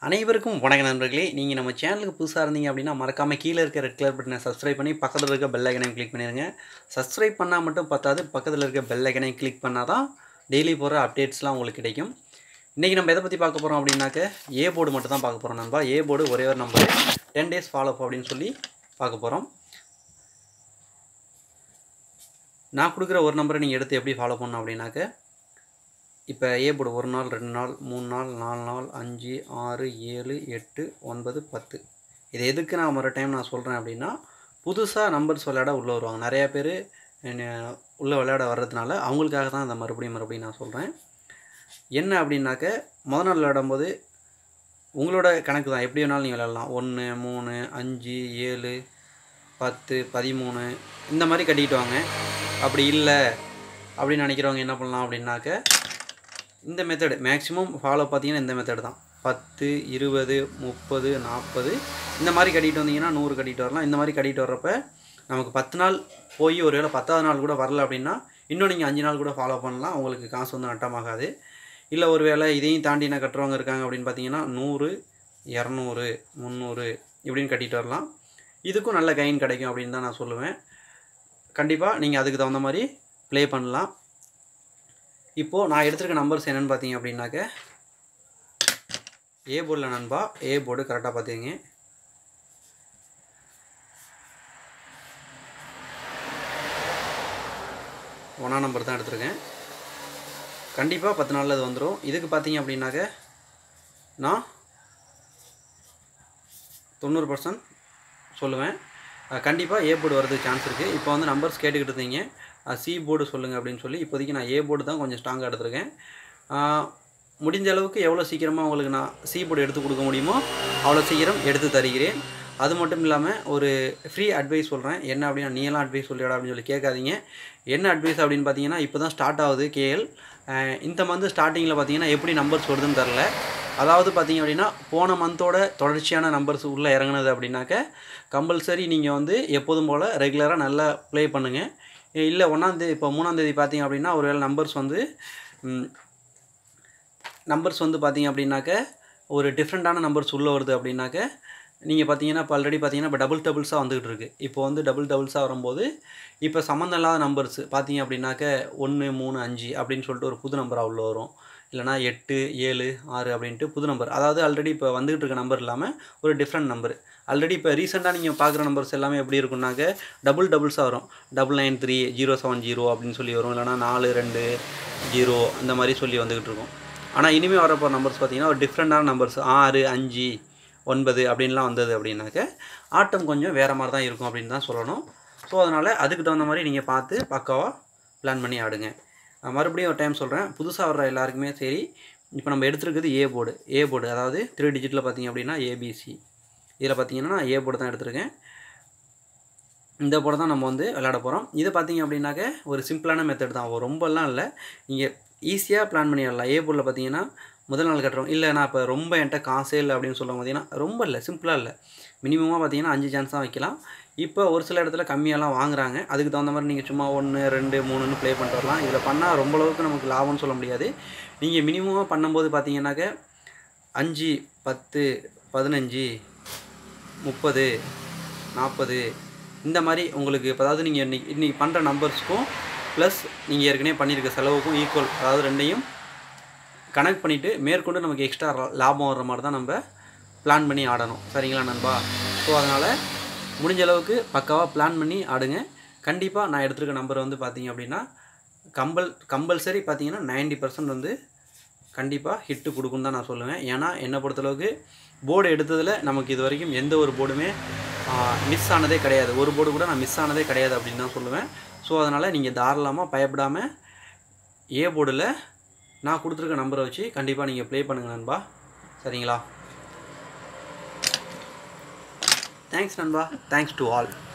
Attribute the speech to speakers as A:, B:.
A: அனைவருக்கும் வணக்க நண்பர்களே நீங்கள் நம்ம சேனலுக்கு புதுசாக இருந்தீங்க அப்படின்னா மறக்காமல் கீழே இருக்க ரெட் கலர் பட்டனை சப்ஸ்கிரைப் பண்ணி பக்கத்தில் இருக்க பெல் ஐக்கனையும் கிளிக் பண்ணிடுங்க சப்ஸ்கிரைப் பண்ணால் மட்டும் பத்தாது பக்கத்தில் இருக்க பெல் ஐக்கனையும் கிளிக் பண்ணால் தான் டெய்லி போகிற அப்டேட்ஸ்லாம் உங்களுக்கு கிடைக்கும் இன்றைக்கி நம்ம எதை பற்றி பார்க்க போகிறோம் அப்படின்னாக்க ஏ போர்டு மட்டும் தான் பார்க்க போகிறோம் நண்பா ஏ போர்டு ஒரே ஒரு நம்பர் டென் டேஸ் ஃபாலோ அப்படின்னு சொல்லி பார்க்க போகிறோம் நான் கொடுக்குற ஒரு நம்பரை நீங்கள் எடுத்து எப்படி ஃபாலோ பண்ணணும் அப்படின்னாக்க இப்போ ஏ போர்டு ஒரு நாள் ரெண்டு நாள் மூணு நாள் நாலு நாள் அஞ்சு ஆறு ஏழு எட்டு ஒன்பது பத்து இது எதுக்கு நான் ஒரு டைம் நான் சொல்கிறேன் அப்படின்னா புதுசாக நம்பர்ஸ் விளையாட உள்ளே வருவாங்க நிறையா பேர் உள்ளே விளையாட வர்றதுனால அவங்களுக்காக தான் அந்த மறுபடியும் மறுபடியும் நான் சொல்கிறேன் என்ன அப்படின்னாக்க முத நாள் விளையாடும்போது உங்களோட கணக்கு தான் எப்படி வேணாலும் நீங்கள் விளையாடலாம் ஒன்று மூணு அஞ்சு ஏழு பத்து பதிமூணு இந்த மாதிரி கட்டிட்டு வாங்க அப்படி இல்லை அப்படின்னு நினைக்கிறவங்க என்ன பண்ணலாம் அப்படின்னாக்க இந்த மெத்தடு மேக்ஸிமம் ஃபாலோ பார்த்தீங்கன்னா இந்த மெத்தடு தான் பத்து இருபது முப்பது நாற்பது இந்த மாதிரி கட்டிட்டு வந்தீங்கன்னா நூறு கட்டிட்டு வரலாம் இந்த மாதிரி கட்டிட்டு வர்றப்ப நமக்கு பத்து நாள் போய் ஒரு வேளை பத்தாவது நாள் கூட வரல அப்படின்னா இன்னும் நீங்கள் அஞ்சு நாள் கூட ஃபாலோ பண்ணலாம் உங்களுக்கு காசு வந்து நட்டமாகாது இல்லை ஒரு வேளை இதையும் தாண்டி என்ன கட்டுறவங்க இருக்காங்க அப்படின்னு பார்த்தீங்கன்னா நூறு இரநூறு முந்நூறு இப்படின்னு கட்டிட்டு வரலாம் இதுக்கும் நல்ல கைன் கிடைக்கும் அப்படின்னு தான் நான் சொல்லுவேன் கண்டிப்பாக நீங்கள் அதுக்கு தகுந்த மாதிரி ப்ளே பண்ணலாம் இப்போது நான் எடுத்திருக்க நம்பர்ஸ் என்னென்னு பார்த்தீங்க அப்படின்னாக்க ஏ போர்டில் நண்பா ஏ போர்டு கரெக்டாக பார்த்துங்க ஒன்றா நம்பர் தான் எடுத்திருக்கேன் கண்டிப்பாக பத்து நாளில் அது வந்துடும் இதுக்கு பார்த்தீங்க அப்படின்னாக்க நான் தொண்ணூறு பர்சன்ட் சொல்லுவேன் கண்டிப்பாக ஏ போர்டு வரதுக்கு சான்ஸ் இருக்குது இப்போ வந்து நம்பர்ஸ் கேட்டுக்கிட்டு இருந்தீங்க சி போர்டு சொல்லுங்கள் அப்படின்னு சொல்லி இப்போதைக்கு நான் ஏ போர்டு தான் கொஞ்சம் ஸ்ட்ராங்காக எடுத்திருக்கேன் முடிஞ்ச அளவுக்கு எவ்வளோ சீக்கிரமாக உங்களுக்கு நான் சி போர்டு எடுத்து கொடுக்க முடியுமோ அவ்வளோ சீக்கிரம் எடுத்து தருகிறேன் அது மட்டும் இல்லாமல் ஒரு ஃப்ரீ அட்வைஸ் சொல்கிறேன் என்ன அப்படின்னா நீ எல்லாம் அட்வைஸ் சொல்லிடா அப்படின்னு சொல்லி கேட்காதீங்க என்ன அட்வைஸ் அப்படின்னு பார்த்தீங்கன்னா இப்போ தான் ஸ்டார்ட் ஆகுது கேஎல் இந்த மந்த் ஸ்டார்டிங்கில் பார்த்தீங்கன்னா எப்படி நம்பர்ஸ் வருதுன்னு தெரில அதாவது பார்த்தீங்க அப்படின்னா போன மந்தோட தொடர்ச்சியான நம்பர்ஸ் உள்ளே இறங்குனது அப்படின்னாக்க கம்பல்சரி நீங்கள் வந்து எப்போதும் போல் ரெகுலராக நல்லா ப்ளே பண்ணுங்கள் இல்லை ஒன்றாந்தேதி இப்போ மூணாந்தேதி பார்த்தீங்க அப்படின்னா ஒருவேளை நம்பர்ஸ் வந்து நம்பர்ஸ் வந்து பார்த்தீங்க அப்படின்னாக்க ஒரு டிஃப்ரெண்ட்டான நம்பர்ஸ் உள்ளே வருது அப்படின்னாக்க நீங்கள் பார்த்தீங்கன்னா இப்போ ஆல்ரெடி பார்த்தீங்கன்னா இப்போ டபுள் டபுள்ஸாக வந்துகிட்டு இருக்குது இப்போ வந்து டபுள் டபுள்ஸாக வரும்போது இப்போ சம்மந்தம் இல்லாத நம்பர்ஸ் பார்த்தீங்க அப்படின்னாக்க ஒன்று மூணு அஞ்சு அப்படின்னு சொல்லிட்டு ஒரு புது நம்பராக உள்ள வரும் இல்லைனா எட்டு ஏழு ஆறு அப்படின்ட்டு புது நம்பர் அதாவது ஆல்ரெடி இப்போ வந்துகிட்டு இருக்க நம்பர் இல்லாமல் ஒரு டிஃப்ரெண்ட் நம்பர் ஆல்ரெடி இப்போ ரீசெண்டாக நீங்கள் பார்க்குற நம்பர்ஸ் எல்லாமே எப்படி இருக்குன்னாக்க டபுள் டபுள்ஸாக வரும் double nine three zero seven zero அப்படின்னு சொல்லி வரும் இல்லைனா நாலு ரெண்டு ஜீரோ இந்த மாதிரி சொல்லி வந்துக்கிட்டு இருக்கும் ஆனால் இனிமேல் வரப்போ நம்பர்ஸ் பார்த்தீங்கன்னா ஒரு டிஃப்ரெண்ட்டான நம்பர்ஸ் ஆறு அஞ்சு ஒன்பது அப்படின்லாம் வந்தது அப்படின்னாக்க ஆட்டம் கொஞ்சம் வேறு மாதிரி தான் இருக்கும் அப்படின்னு தான் சொல்லணும் ஸோ அதனால் அதுக்கு தகுந்த மாதிரி நீங்கள் பார்த்து பக்காவாக பிளான் பண்ணி ஆடுங்க மறுபடியும் ஒரு டைம் சொல்கிறேன் புதுசாக வர்ற எல்லாருக்குமே சரி இப்போ நம்ம எடுத்துருக்குது ஏ போர்டு ஏ போர்டு அதாவது த்ரீ டிஜிட்டில் பார்த்தீங்க அப்படின்னா ஏபிசி இதில் பார்த்தீங்கன்னா நான் ஏ போர்டு தான் எடுத்திருக்கேன் இந்த போர்டு தான் நம்ம வந்து விளையாட போகிறோம் இது பார்த்தீங்க அப்படின்னாக்க ஒரு சிம்பிளான மெத்தட் தான் ரொம்பலாம் இல்லை நீங்கள் ஈஸியாக பிளான் பண்ணிடலாம் ஏ போர்டில் பார்த்தீங்கன்னா முதல் நாள் கட்டுறோம் இல்லை நான் இப்போ ரொம்ப என்கிட்ட காசே இல்லை அப்படின்னு சொல்லுவோம் பார்த்தீங்கன்னா ரொம்ப இல்லை சிம்பிளாக இல்லை மினிமமாக பார்த்தீங்கன்னா அஞ்சு சான்ஸ் தான் வைக்கலாம் இப்போ ஒரு சில இடத்துல கம்மியாலாம் வாங்குறாங்க அதுக்கு தகுந்த மாதிரி நீங்கள் சும்மா ஒன்று ரெண்டு மூணுன்னு ப்ளே பண்ணிட்டு வரலாம் இதில் பண்ணால் ரொம்ப அளவுக்கு நமக்கு லாபம்னு சொல்ல முடியாது நீங்கள் மினிமமாக பண்ணும்போது பார்த்தீங்கன்னாக்க அஞ்சு பத்து பதினஞ்சு முப்பது நாற்பது இந்த மாதிரி உங்களுக்கு இப்போ அதாவது நீங்கள் இன்றைக்கி இன்றைக்கி பண்ணுற நம்பர்ஸ்க்கும் ப்ளஸ் நீங்கள் ஏற்கனவே பண்ணியிருக்க செலவுக்கும் ஈக்குவல் அதாவது ரெண்டையும் கனெக்ட் பண்ணிவிட்டு மேற்கொண்டு நமக்கு எக்ஸ்ட்ரா லாபம் வர்ற மாதிரி தான் நம்ம பிளான் பண்ணி ஆடணும் சரிங்களா நண்பா ஸோ அதனால் முடிஞ்ச அளவுக்கு பக்காவாக பிளான் பண்ணி ஆடுங்க கண்டிப்பாக நான் எடுத்துருக்க நம்பர் வந்து பார்த்தீங்க அப்படின்னா கம்பல் கம்பல்சரி பார்த்தீங்கன்னா நைன்டி பர்சன்ட் வந்து கண்டிப்பாக ஹிட்டு கொடுக்குன்னு தான் நான் சொல்லுவேன் ஏன்னா என்னை பொறுத்தளவுக்கு போர்டு எடுத்ததில் நமக்கு இது வரைக்கும் எந்த ஒரு போர்டுமே மிஸ் ஆனதே கிடையாது ஒரு போர்டு கூட நான் மிஸ் ஆனதே கிடையாது அப்படின்னு தான் சொல்லுவேன் ஸோ அதனால் நீங்கள் தாராளமாக பயப்படாமல் ஏ போர்டில் நான் கொடுத்துருக்க நம்பரை வச்சு கண்டிப்பாக நீங்கள் ப்ளே பண்ணுங்கள் நண்பா சரிங்களா தேங்க்ஸ் நண்பா தேங்க்ஸ் டு ஆல்